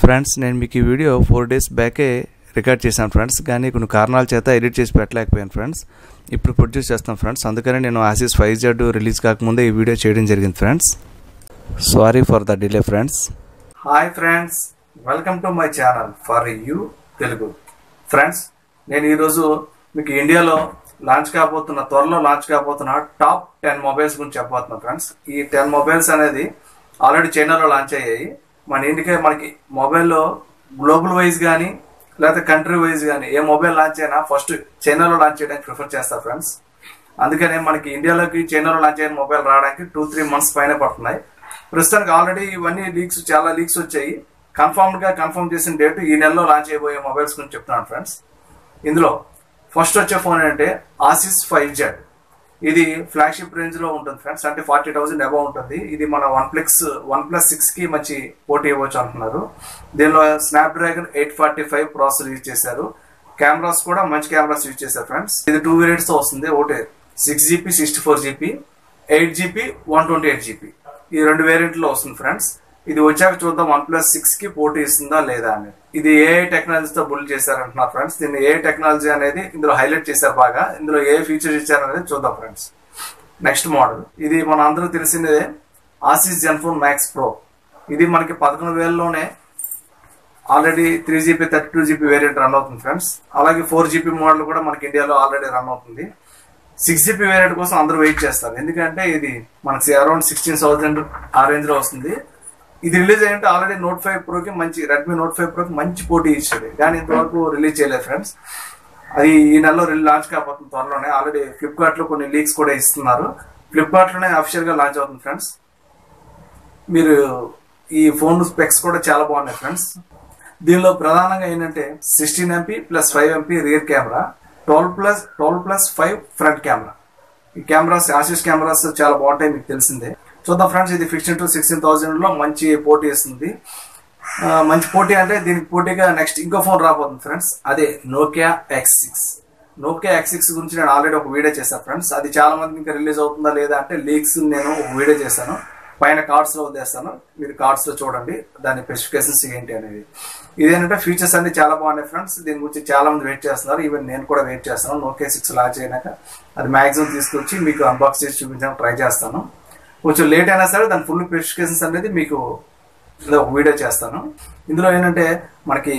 friends నేను మీకు ఈ వీడియో ఫోర్ డేస్ బ్యాకే రికార్డ్ చేశాను ఫ్రెండ్స్ కానీ కొన్ని కారణాల చేత ఎడిట్ చేసి పెట్టలేకపోయాను ఫ్రెండ్స్ ఇప్పుడు ప్రొడ్యూస్ చేస్తాను ఫ్రెండ్స్ అందుకని నేను ఆసిస్ ఫైవ్ జెడ్ రిలీజ్ కాకముందే ఈ వీడియో చేయడం జరిగింది friends sorry for the delay friends hi friends welcome to my channel for you Telugu friends నేను ఈరోజు మీకు ఇండియాలో లాంచ్ కాబోతున్న త్వరలో లాంచ్ కాబోతున్న టాప్ టెన్ మొబైల్స్ గురించి చెప్పబోతున్నా ఫ్రెండ్స్ ఈ టెన్ మొబైల్స్ అనేది ఆల్రెడీ చైనాలో లాంచ్ అయ్యాయి మన ఇండికే మనకి మొబైల్లో గ్లోబల్ వైజ్ కానీ లేకపోతే కంట్రీ వైజ్ కానీ ఏ మొబైల్ లాంచ్ అయినా ఫస్ట్ చైనాలో లాంచ్ చేయడానికి ప్రిఫర్ చేస్తారు ఫ్రెండ్స్ అందుకనే మనకి ఇండియాలోకి చైనాలో లాంచ్ అయిన మొబైల్ రావడానికి టూ త్రీ మంత్స్ పైన పడుతున్నాయి ప్రస్తుతానికి ఆల్రెడీ ఇవన్నీ లీక్స్ చాలా లీక్స్ వచ్చాయి కన్ఫర్మ్డ్ గా కన్ఫర్మ్ చేసిన డేట్ ఈ నెలలో లాంచ్ అయిపోయే మొబైల్స్ గురించి చెప్తున్నాను ఫ్రెండ్స్ ఇందులో ఫస్ట్ వచ్చే ఫోన్ ఏంటంటే ఆసిస్ ఫైవ్ జెడ్ ఇది ఫ్లాగ్షిప్ రేంజ్ లో ఉంటుంది ఫ్రెండ్స్ అంటే ఫార్టీ థౌసండ్ అబౌవ్ ఉంటుంది ఇది మన OnePlus OnePlus six కి మంచి పోటీ ఇవ్వచ్చు అంటున్నారు దీనిలో Snapdragon eight forty five processor use చేశారు కెమెరాస్ కూడా మంచి కెమెరాస్ యూజ్ చేశారు ఫ్రెండ్స్ ఇది టూ వేరియంట్స్ తో వస్తుంది ఒకటి six GB sixty four GB eight GB one twenty eight GB ఈ రెండు వేరియంట్ లో వస్తుంది ఫ్రెండ్స్ ఇది వచ్చాక చూద్దాం వన్ ప్లస్ సిక్స్ కి పోటీ ఇస్తుందా లేదా అనేది ఇది ఏ టెక్నాలజీతో బుల్ చేశారంటున్నారు ఫ్రెండ్స్ దీన్ని ఏ టెక్నాలజీ అనేది ఇందులో హైలైట్ చేశారు బాగా ఇందులో ఏ ఫీచర్స్ ఇచ్చారు అనేది చూద్దాం ఫ్రెండ్స్ నెక్స్ట్ మోడల్ ఇది మన అందరూ తెలిసిందే ఆసిస్ జెన్ఫోన్ మ్యాక్స్ ప్రో ఇది మనకి పదకొండు వేలలోనే already three GB thirty two GB variant run అవుతుంది ఫ్రెండ్స్ అలాగే ఫోర్ జీబీ మోడల్ కూడా మనకి ఇండియాలో ఆల్రెడీ రన్ అవుతుంది సిక్స్ జీబీ వేరియంట్ కోసం అందరూ వెయిట్ చేస్తారు ఎందుకంటే ఇది మనకి అరౌండ్ సిక్స్టీన్ థౌసండ్ ఆ రేంజ్ లో వస్తుంది ఇది రిలీజ్ అయ్యంటే ఆల్రెడీ నోట్ ఫైవ్ ప్రోకి మంచి రెడ్మీ నోట్ ఫైవ్ ప్రోకి మంచి పోటీ ఇచ్చాడు కానీ ఇంతవరకు రిలీజ్ చేయలేదు ఫ్రెండ్స్ అది ఈ నెలలో లాంచ్ కాబోతుంది త్వరలోనే ఆల్రెడీ ఫ్లిప్కార్ట్ లో కొన్ని లీక్స్ కూడా ఇస్తున్నారు ఫ్లిప్కార్ట్ లోనే అఫిషియల్ గా లాంచ్ అవుతుంది ఫ్రెండ్స్ మీరు ఈ ఫోన్ స్పెక్స్ కూడా చాలా బాగున్నాయి ఫ్రెండ్స్ దీనిలో ప్రధానంగా ఏంటంటే sixteen MP plus five MP rear camera twelve plus twelve plus five front camera ఈ కెమెరాస్ ఆసిస్ కెమెరాస్ చాలా బాగుంటాయి మీకు తెలిసిందే చూద్దాం ఫ్రెండ్స్ ఇది ఫిఫ్టీన్ టు సిక్స్టీన్ థౌసండ్ లో మంచి పోటీ ఇస్తుంది ఆ, మంచి పోటీ అంటే దీనికి పోటీగా నెక్స్ట్ ఇంకో ఫోన్ రాబోతుంది ఫ్రెండ్స్ అదే Nokia X six Nokia X six గురించి నేను ఆల్రెడీ ఒక వీడియో చేశాను ఫ్రెండ్స్ అది చాలా మంది ఇంకా రిలీజ్ అవుతుందా లేదా అంటే లీక్స్ నేను ఒక వీడియో చేశాను పైన కార్డ్స్ లో వదిలేస్తాను మీరు కార్డ్స్ లో చూడండి దాని స్పెసిఫికేషన్స్ ఏంటి అనేది ఇదేంటంటే ఫీచర్స్ అన్ని చాలా బాగున్నాయి ఫ్రెండ్స్ దీని గురించి చాలా మంది వెయిట్ చేస్తున్నారు ఈవెన్ నేను కూడా వెయిట్ చేస్తాను నోకియా సిక్స్ లాంచ్ అయినాక అది మాక్సిమం తీసుకొచ్చి మీకు అన్బాక్స్ చేసి చూపించడానికి ట్రై చేస్తాను కొంచెం లేట్ అయినా సరే దాని ఫుల్ స్పెసిఫికేషన్స్ అనేది మీకు ఏదో ఒక వీడియో చేస్తాను ఇందులో ఏంటంటే మనకి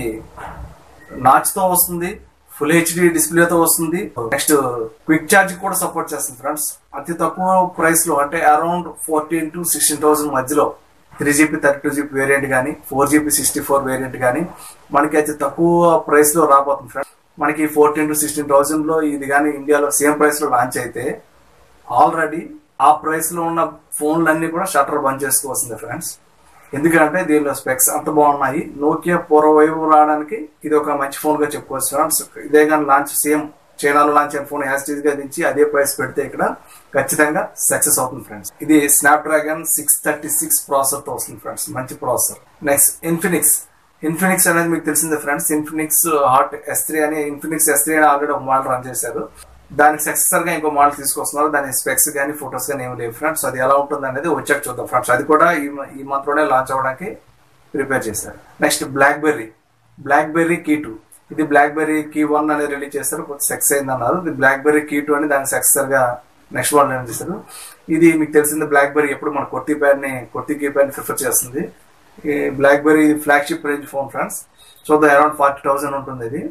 నాచ్ తో వస్తుంది ఫుల్ హెచ్డి డిస్ప్లేతో వస్తుంది నెక్స్ట్ క్విక్ ఛార్జ్ కూడా సపోర్ట్ చేస్తుంది ఫ్రెండ్స్ అతి తక్కువ ప్రైస్ లో అంటే around fourteen to sixteen thousand మధ్యలో three GB thirty two GB variant కానీ four GB sixty four variant కానీ మనకి అతి తక్కువ ప్రైస్ లో రాబోతుంది ఫ్రెండ్స్ మనకి ఫోర్టీన్ టు సిక్స్టీన్ థౌసండ్ లో ఇది కానీ ఇండియాలో సేమ్ ప్రైస్ లో లాంచ్ అయితే ఆల్రెడీ ఆ ప్రైస్ లో ఉన్న ఫోన్లన్నీ కూడా షట్టర్ బంద్ చేసుకోవాల్సిందే ఫ్రెండ్స్ ఎందుకంటే దీనిలో స్పెక్స్ అంత బాగున్నాయి నోకియా పూర్వ వైపు రావడానికి ఇది ఒక మంచి ఫోన్ గా చెప్పుకోవచ్చు ఫ్రెండ్స్ ఇదే కానీ లాంచ్ సేమ్ చైనాలో లాంచ్ అయిన ఫోన్ యాజ్ గా దించి అదే ప్రైస్ పెడితే ఇక్కడ ఖచ్చితంగా సక్సెస్ అవుతుంది ఫ్రెండ్స్ ఇది Snapdragon six thirty six processor తో వస్తుంది ఫ్రెండ్స్ మంచి ప్రాసెసర్ నెక్స్ట్ ఇన్ఫినిక్స్ ఇన్ఫినిక్స్ అనేది మీకు తెలిసిందే friends Infinix hot S three అని ఇన్ఫినిక్స్ ఎస్ త్రీ అని ఆల్రెడీ ఒక మోడల్ రన్ చేశారు దానికి సక్సెసర్ గా ఇంకో మోడల్ తీసుకొస్తున్నారు దాని స్పెక్స్ కానీ ఫొటోస్ కానీ ఏమి లేవు ఫ్రెండ్స్ అది ఎలా ఉంటుంది అనేది వచ్చాక చూద్దాం ఫ్రెండ్స్ అది కూడా ఈ మ- ఈ మంత్ లోనే లాంచ్ అవ్వడానికి ప్రిపేర్ చేశారు next BlackBerry BlackBerry key two ఇది బ్లాక్ బెర్రీ కీ వన్ అనేది రిలీజ్ చేస్తారు కొంచెం సక్సెస్ అయింది అన్నారు ఇది బ్లాక్ బెర్రీ కీ టూ అని దానికి సక్సెసర్ గా నెక్స్ట్ మోడల్ ఏం చేశారు ఇది మీకు తెలిసింది బ్లాక్ బెర్రీ ఎప్పుడు మన కొత్తి ప్యాడ్ ని కొత్తి కీ ప్యాడ్ ని ప్రిఫర్ చేస్తుంది ఈ BlackBerry flagship range phone friends చూద్దాం అరౌండ్ ఫార్టీ థౌసండ్ ఉంటుంది ఇది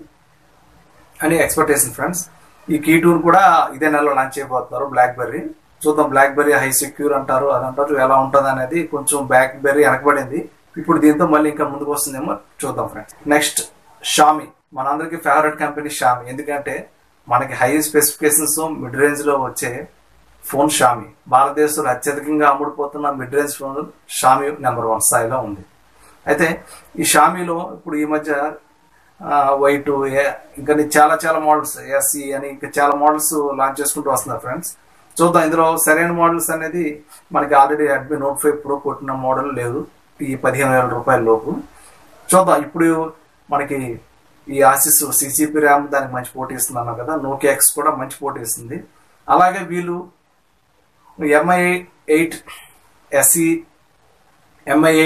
అని ఎక్స్పెక్టేషన్ ఫ్రెండ్స్ ఈ కీ టూర్ కూడా ఇదే నెలలో లాంచ్ చేయబోతున్నారు బ్లాక్ బెర్రీ చూద్దాం బ్లాక్ బెర్రీ హై సెక్యూర్ అంటారు అది అంటారు ఎలా ఉంటుంది అనేది కొంచెం బ్లాక్ బెర్రీ వెనకబడింది ఇప్పుడు దీంతో మళ్ళీ ఇంకా ముందుకు వస్తుందేమో చూద్దాం ఫ్రెండ్స్ నెక్స్ట్ షామి మనందరికి ఫేవరెట్ కంపెనీ షామి ఎందుకంటే మనకి హై స్పెసిఫికేషన్స్ మిడ్ రేంజ్ లో వచ్చే ఫోన్ షామి భారతదేశంలో అత్యధికంగా అమ్ముడుపోతున్న mid range phone Xiaomi number one స్థాయిలో ఉంది అయితే ఈ షామీలో ఇప్పుడు ఈ మధ్య వైట్ ఇంకా చాలా చాలా మోడల్స్ ఎస్ఈ అని ఇంకా చాలా మోడల్స్ లాంచ్ చేసుకుంటూ వస్తున్నారు ఫ్రెండ్స్ చూద్దాం ఇందులో సరైన మోడల్స్ అనేది మనకి already Redmi note five pro కొట్టిన మోడల్ లేదు ఈ పదిహేను వేల రూపాయల లోపు చూద్దాం ఇప్పుడు మనకి ఈ ఆసిస్ సిసిపి ర్యామ్ దానికి మంచి పోటీ ఇస్తుంది అన్నారు కదా నోకియా ఎక్స్ కూడా మంచి పోటీ ఇస్తుంది అలాగే వీళ్ళు Mi eight SE Mi eight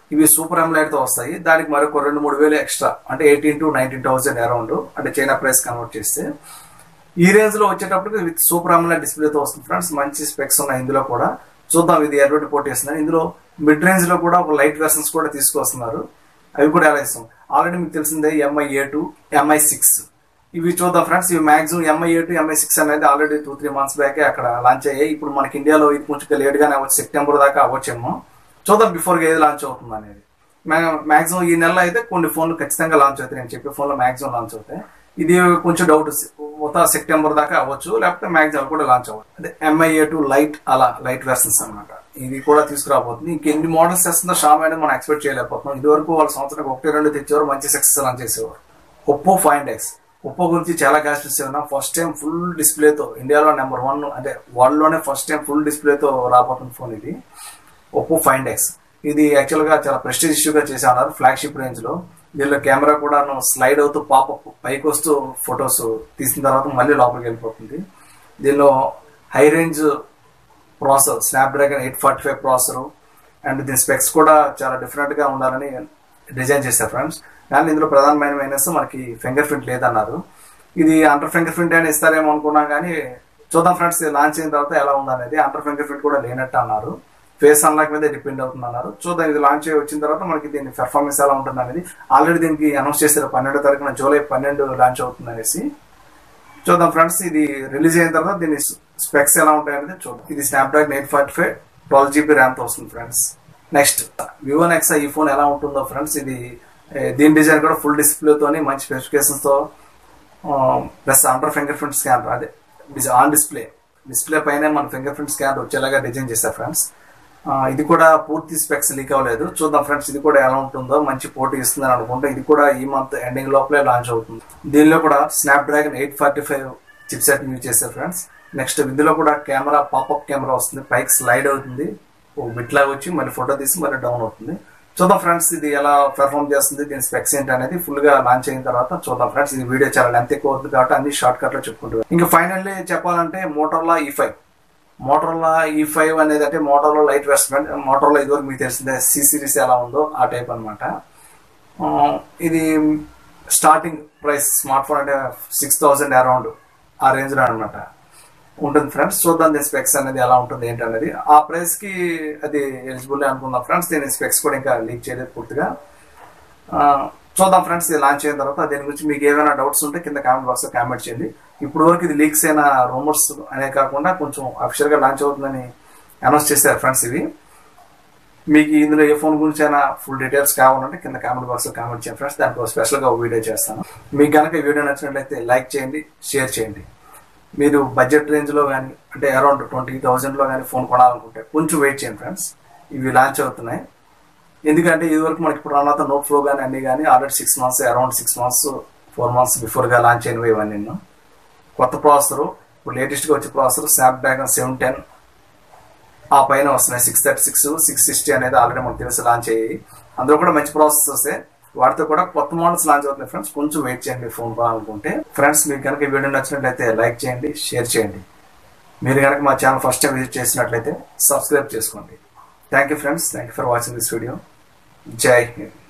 ఇవి సూపర్ ఎంలైట్ తో వస్తాయి దానికి మరొక రెండు మూడు వేలు ఎక్స్ట్రా అంటే eighteen to nineteen thousand around అంటే చైనా ప్రైస్ కన్వర్ట్ చేస్తే ఈ రేంజ్ లో వచ్చేటప్పటికి విత్ సూపర్ అమ్లైట్ డిస్ప్లేతో వస్తుంది ఫ్రెండ్స్ మంచి స్పెక్స్ ఉన్నాయి ఇందులో కూడా చూద్దాం ఇది ఎటువంటి పోటీ ఇస్తుంది ఇందులో మిడ్ రేంజ్ లో కూడా ఒక లైట్ వెర్షన్స్ కూడా తీసుకొస్తున్నారు అవి కూడా ఎలా ఇస్తాం ఆల్రెడీ మీకు తెలిసిందే Mi A two Mi six ఇవి చూద్దాం ఫ్రెండ్స్ ఇవి maximum Mi A two Mi six అనేది ఆల్రెడీ టూ త్రీ మంత్స్ బ్యాకే అక్కడ లాంచ్ అయ్యాయి ఇప్పుడు మనకి ఇండియాలో ఇది కొంచెం లేట్ గానే అవ్వచ్చు సెప్టెంబర్ దాకా అవ్వచ్చేమో చూద్దాం బిఫోర్ ఏది లాంచ్ అవుతుంది అనేది మాక్సిమం ఈ నెల అయితే కొన్ని ఫోన్లు ఖచ్చితంగా లాంచ్ అవుతాయి నేను చెప్పే ఫోన్లో మాక్సిమం లాంచ్ అవుతాయి ఇది కొంచెం డౌట్ మొత్తం సెప్టెంబర్ దాకా అవ్వచ్చు లేకపోతే మ్యాక్సిమం కూడా లాంచ్ అవ్వచ్చు అదే ఎంఐఏ టు లైట్ అలా లైట్ వెర్షన్స్ అనమాట ఇది కూడా తీసుకురాబోతుంది ఇంకెన్ని మోడల్స్ తెస్తుందో షామ్ అనేది మనం ఎక్స్పెక్ట్ చేయలేకపోతున్నాం ఇది వరకు వాళ్ళ సంవత్సరానికి ఒకటి రెండు తెచ్చేవారు మంచి సక్సెస్ లాంచ్ చేసేవారు ఒప్పో ఫైవ్ ఎక్స్ ఒప్పో గురించి చాలా గాసిప్స్ ఉన్నాం ఫస్ట్ టైం ఫుల్ డిస్ప్లేతో ఇండియాలో నెంబర్ వన్ అంటే వరల్డ్ లోనే ఫస్ట్ టైం ఫుల్ డిస్ప్లేతో రాబోతున్న ఫోన్ ఇది ఒప్పో ఫైవ్ ఎక్స్ ఇది యాక్చువల్ గా చాలా ప్రెస్టేజ్ ఇష్యూగా చేసి అన్నారు ఫ్లాగ్షిప్ రేంజ్ లో దీనిలో కెమెరా కూడా స్లైడ్ అవుతూ పాపప్ పైకి వస్తూ ఫొటోస్ తీసిన తర్వాత మళ్ళీ లోపలికి వెళ్ళిపోతుంది దీనిలో high range processor Snapdragon eight forty five processor and దీని స్పెక్స్ కూడా చాలా డిఫరెంట్ గా ఉండాలని డిజైన్ చేశారు ఫ్రెండ్స్ కానీ ఇందులో ప్రధానమైన మైనస్ మనకి ఫింగర్ ప్రింట్ లేదన్నారు ఇది అండర్ ఫింగర్ ప్రింట్ అని ఇస్తారేమో అనుకున్నాం కానీ చూద్దాం ఫ్రెండ్స్ లాంచ్ అయిన తర్వాత ఎలా ఉందనేది అండర్ ఫింగర్ ప్రింట్ కూడా లేనట్టు అన్నారు ఫేస్ అన్లాక్ మీద డిపెండ్ అవుతుంది అన్నారు చూద్దాం ఇది లాంచ్ అయ్యి వచ్చిన తర్వాత మనకి దీని పెర్ఫార్మెన్స్ ఎలా ఉంటుంది అనేది ఆల్రెడీ దీనికి అనౌన్స్ చేశారు పన్నెండో తారీఖున జూలై పన్నెండు లాంచ్ అవుతుంది అనేసి చూద్దాం ఫ్రెండ్స్ ఇది రిలీజ్ అయిన తర్వాత దీని స్పెక్స్ ఎలా ఉంటాయి అనేది చూద్దాం ఇది Snapdragon eight forty five twelve GB RAM తో వస్తుంది ఫ్రెండ్స్ నెక్స్ట్ వివో నెక్స్ ఈ ఫోన్ ఎలా ఉంటుందో ఫ్రెండ్స్ ఇది దీని డిజైన్ కూడా ఫుల్ డిస్ప్లేతోని మంచి స్పెసిఫికేషన్స్ తో plus under fingerprint scanner అదే ఆన్ డిస్ప్లే డిస్ప్లే పైన మన ఫింగర్ ప్రింట్ స్కానర్ వచ్చేలాగా డిజైన్ చేశారు ఫ్రెండ్స్ ఇది కూడా పూర్తి స్పెక్స్ లీక్ అవ్వలేదు చూద్దాం ఫ్రెండ్స్ ఇది కూడా ఎలా ఉంటుందో మంచి పోటీ ఇస్తుందని అనుకుంటే ఇది కూడా ఈ మంత్ ఎండింగ్ లోపలే లాంచ్ అవుతుంది దీనిలో కూడా Snapdragon eight forty five chipset use చేశారు ఫ్రెండ్స్ నెక్స్ట్ ఇందులో కూడా కెమెరా పాపప్ కెమెరా వస్తుంది పైకి స్లైడ్ అవుతుంది ఒక బిట్ లాగా వచ్చి మళ్ళీ ఫోటో తీసి మళ్ళీ డౌన్ అవుతుంది చూద్దాం ఫ్రెండ్స్ ఇది ఎలా పెర్ఫామ్ చేస్తుంది దీని స్పెక్స్ ఏంటి అనేది ఫుల్ గా లాంచ్ అయిన తర్వాత చూద్దాం ఫ్రెండ్స్ ఇది వీడియో చాలా లెంత్ ఎక్కువ అవుతుంది కాబట్టి అన్ని షార్ట్ కట్ లో చెప్పుకుంటారు ఇంకా ఫైనల్లీ చెప్పాలంటే మోటార్లా ఈ ఫైవ్ మోటార్లా ఈ ఫైవ్ అనేది అంటే మోటార్లో లైట్ వెస్ట్మెంట్ మోటార్లో ఇదివరకు మీకు తెలిసిందే సి సిరీస్ ఎలా ఉందో ఆ టైప్ అనమాట ఇది స్టార్టింగ్ ప్రైస్ స్మార్ట్ ఫోన్ అంటే సిక్స్ థౌసండ్ అరౌండ్ ఆ రేంజ్ లో అనమాట ఉంటుంది ఫ్రెండ్స్ చూద్దాం దీని స్పెక్స్ అనేది ఎలా ఉంటుంది ఏంటి అనేది ఆ ప్రైస్ కి అది ఎలిజిబుల్ అనుకుందాం ఫ్రెండ్స్ దీని స్పెక్స్ కూడా ఇంకా లీక్ చేయలేదు పూర్తిగా చూద్దాం ఫ్రెండ్స్ ఇది లాంచ్ అయిన తర్వాత దీని గురించి మీకు ఏమైనా డౌట్స్ ఉంటే కింద కామెంట్ బాక్స్ లో కామెంట్ చేయండి ఇప్పుడు వరకు ఇది లీక్స్ అయిన రూమర్స్ అనే కాకుండా కొంచెం అఫిషియల్ గా లాంచ్ అవుతుందని అనౌన్స్ చేశారు ఫ్రెండ్స్ ఇవి మీకు ఇందులో ఏ ఫోన్ గురించి అయినా ఫుల్ డీటెయిల్స్ కావాలంటే కింద కామెంట్ బాక్స్ లో కామెంట్ చేయండి ఫ్రెండ్స్ దానికి స్పెషల్ గా ఒక వీడియో చేస్తాను మీకు కనుక ఈ వీడియో నచ్చినట్లయితే లైక్ చేయండి షేర్ చేయండి మీరు బడ్జెట్ రేంజ్ లో కానీ అంటే అరౌండ్ ట్వంటీ థౌసండ్ లో కానీ ఫోన్ కొనాలనుకుంటే కొంచెం వెయిట్ చేయండి ఫ్రెండ్స్ ఇవి లాంచ్ అవుతున్నాయి ఎందుకంటే ఇది వరకు మనకి ఇప్పుడు అన్నత నోట్ ఫ్లో కానీ అన్ని కానీ already six months around six months four months before గా లాంచ్ అయినవి ఇవన్నీ కొత్త ప్రాసెసర్ ఇప్పుడు లేటెస్ట్ గా వచ్చే processor Snapdragon seven ten ఆ పైన వస్తున్నాయి six thirty six six sixty అనేది ఆల్రెడీ మనకు తెలిసి లాంచ్ అయ్యాయి అందులో కూడా మంచి ప్రాసెస్ వస్తాయి వాటితో కూడా కొత్త మోడల్స్ లాంచ్ అవుతున్నాయి ఫ్రెండ్స్ కొంచెం వెయిట్ చేయండి ఫోన్ కొనాలనుకుంటే ఫ్రెండ్స్ మీకు కనుక ఈ వీడియో నచ్చినట్లయితే లైక్ చేయండి షేర్ చేయండి మీరు కనుక మా ఛానల్ ఫస్ట్ టైం విజిట్ చేసినట్లయితే సబ్స్క్రైబ్ చేసుకోండి thank you friends thank you for watching this video జై హింద్